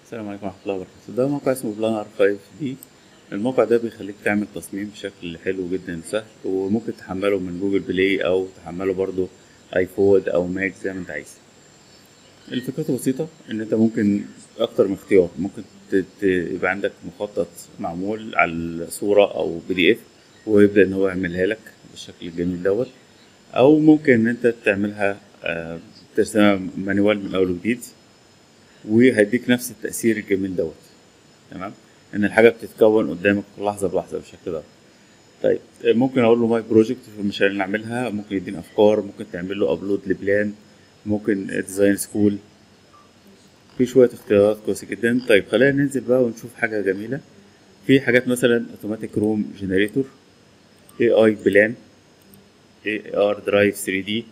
السلام عليكم ورحمة الله وبركاته ده موقع اسمه بلانر 5 دي الموقع ده بيخليك تعمل تصميم بشكل حلو جدا سهل وممكن تحمله من جوجل بلاي او تحمله برضو ايفود او ماك زي ما انت عايز الفكرة بسيطة ان انت ممكن اكتر من اختيار ممكن ت- ت- يبقى عندك مخطط معمول على الصورة او بي دي اف ويبدأ ان هو يعملها لك بالشكل الجميل دوت او ممكن ان انت تعملها آه، ترسمها مانوال من اول وجديد وهيديك نفس التأثير الجميل دوت تمام ان الحاجة بتتكون قدامك لحظة بلحظة بالشكل ده طيب ممكن اقول له ماي بروجكت في المشاريع اللي نعملها ممكن يديني افكار ممكن تعمل له ابلود لبلان ممكن ديزاين سكول في شوية اختيارات كويسة جدا طيب خلينا ننزل بقى ونشوف حاجة جميلة في حاجات مثلا اوتوماتيك روم جنريتور اي اي بلان اي ار درايف 3 دي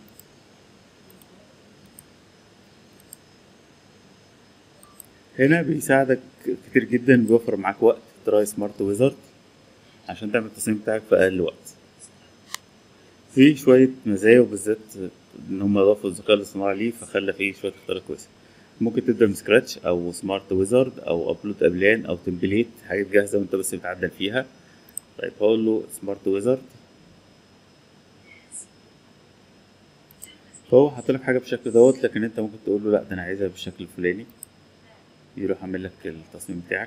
هنا بيساعدك كتير جدا بيوفر معاك وقت تراي سمارت ويزارد عشان تعمل التصميم بتاعك في اقل وقت في شوية مزايا وبالذات ان هم اضافوا الذكاء الاصطناعي ليه فخلى فيه شوية اختيارات كويسة ممكن تبدأ من سكراتش او سمارت ويزارد او ابلود ابلان او تمبليت حاجات جاهزة وانت بس بتعدل فيها طيب هقول له سمارت ويزارد فهو حاطط لك حاجة بالشكل دوت لكن انت ممكن تقول له لا ده انا عايزها بالشكل الفلاني يروح عامل لك التصميم بتاعك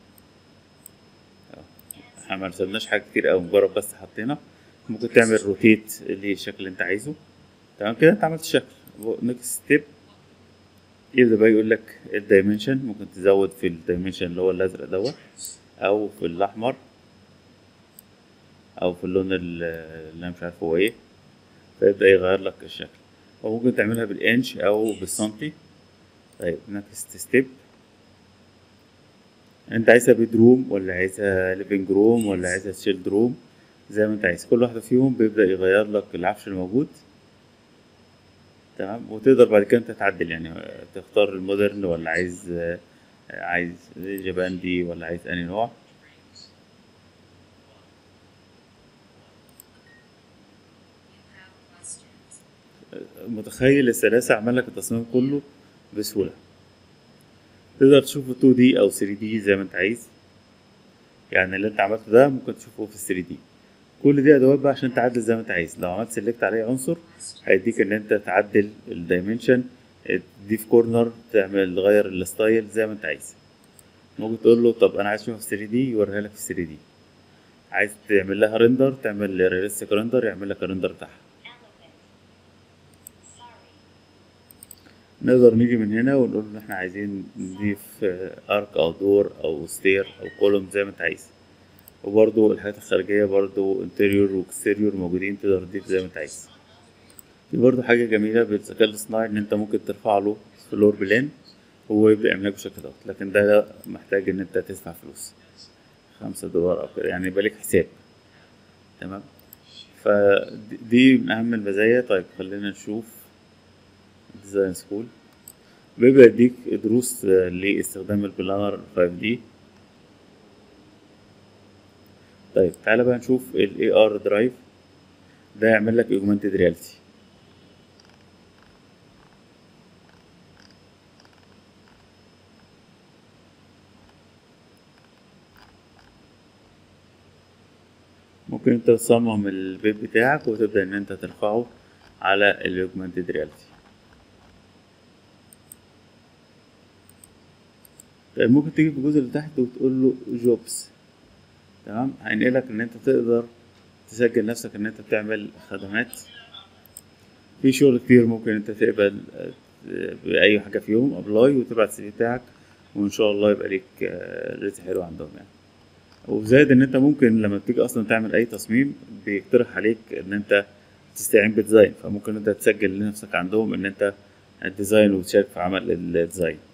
احنا ما رسمناش حاجه كتير قوي مجرد بس حطينا ممكن تعمل روتيت للشكل اللي انت عايزه تمام كده انت عملت الشكل نكست ستيب يبدا بقى يقول لك الدايمنشن ممكن تزود في الدايمنشن اللي هو الازرق دوت او في الاحمر او في اللون ال- اللي انا مش عارف هو ايه فيبدا يغير لك الشكل وممكن تعملها بالانش او بالسنتي طيب نكست ستيب انت عايزها بيد روم ولا عايزها ليفنج روم ولا عايزها شيلد روم زي ما انت عايز كل واحدة فيهم بيبدأ يغير لك العفش الموجود تمام وتقدر بعد كده انت تعدل يعني تختار المودرن ولا عايز آه، عايز جباندي ولا عايز انهي نوع متخيل السلاسة عمل لك التصميم كله بسهولة تقدر تشوفه 2 دي او 3 دي زي ما انت عايز يعني اللي انت عملته ده ممكن تشوفه في 3 دي كل دي ادوات بقى عشان تعدل زي ما انت عايز لو عملت سيلكت على اي عنصر هيديك ان انت تعدل الدايمنشن تضيف كورنر تعمل تغير الستايل زي ما انت عايز ممكن تقول له طب انا عايز اشوفها في 3 دي يوريها لك في 3 دي عايز تعمل لها ريندر تعمل ريالستيك ريندر يعمل لك الريندر بتاعها نقدر نيجي من هنا ونقول ان احنا عايزين نضيف ارك او دور او ستير او كولوم زي ما انت عايز وبرضو الحاجات الخارجية برضو انتريور واكستيريور موجودين تقدر تضيف زي ما انت عايز في برضو حاجة جميلة بالذكاء الاصطناعي ان انت ممكن ترفع له فلور بلان وهو يبدأ يعمل لك بالشكل دوت لكن ده محتاج ان انت تدفع فلوس خمسة دولار او كده يعني يبقى لك حساب تمام فدي من اهم المزايا طيب خلينا نشوف ديزاين سكول بيبدأ يديك دروس آه، لاستخدام البلانر 5 دي طيب تعالى بقى نشوف ال AR درايف ده يعمل لك augmented reality ممكن انت تصمم البيت بتاعك وتبدأ ان انت ترفعه على ال augmented reality طيب ممكن تيجي في الجزء اللي تحت وتقول له جوبس تمام هينقلك ان انت تقدر تسجل نفسك ان انت بتعمل خدمات في شغل كتير ممكن انت تقبل آه، بأي حاجة فيهم ابلاي وتبعت السي في بتاعك وان شاء الله يبقى ليك آه، رزق حلو عندهم يعني وزائد ان انت ممكن لما بتيجي اصلا تعمل اي تصميم بيقترح عليك ان انت تستعين بديزاين فممكن انت تسجل لنفسك عندهم ان انت الديزاين وتشارك في عمل الديزاين